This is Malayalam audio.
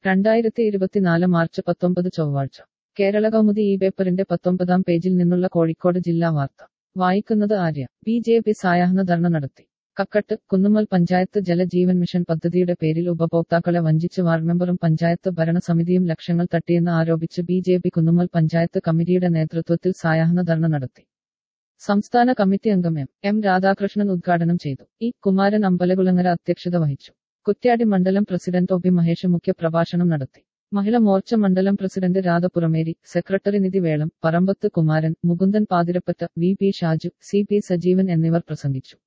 രണ്ടായിരത്തി ഇരുപത്തിനാല് മാർച്ച് പത്തൊമ്പത് ചൊവ്വാഴ്ച കേരള കൗമുദി ഈ പേപ്പറിന്റെ പത്തൊമ്പതാം പേജിൽ നിന്നുള്ള കോഴിക്കോട് ജില്ലാ വാർത്ത വായിക്കുന്നത് ആര്യ ബി ജെ പി സായാഹ്ന ധർണ നടത്തി കക്കട്ട് കുന്നുമ്മൽ പഞ്ചായത്ത് ജലജീവൻ മിഷൻ പദ്ധതിയുടെ പേരിൽ ഉപഭോക്താക്കളെ വഞ്ചിച്ച് വാർഡ് മെമ്പറും പഞ്ചായത്ത് ഭരണസമിതിയും ലക്ഷങ്ങൾ തട്ടിയെന്ന് ആരോപിച്ച് B J P Kunnummal panchayat കമ്മിറ്റിയുടെ നേതൃത്വത്തിൽ സായാഹ്ന ധർണ നടത്തി സംസ്ഥാന കമ്മിറ്റി അംഗം എം എം രാധാകൃഷ്ണൻ ഉദ്ഘാടനം ചെയ്തു ഇ കുമാരൻ അമ്പലകുളങ്ങര അധ്യക്ഷത വഹിച്ചു കുറ്റ്യാടി മണ്ഡലം പ്രസിഡന്റ് ഒ പി മഹേഷ് മുഖ്യ പ്രഭാഷണം നടത്തി മഹിള മോർച്ച മണ്ഡലം president Radhapurameri secretary Nidhi Velam Parambath Kumaran Mukundan Pathirappatta V P Shaju C P Sajeevan എന്നിവർ പ്രസംഗിച്ചു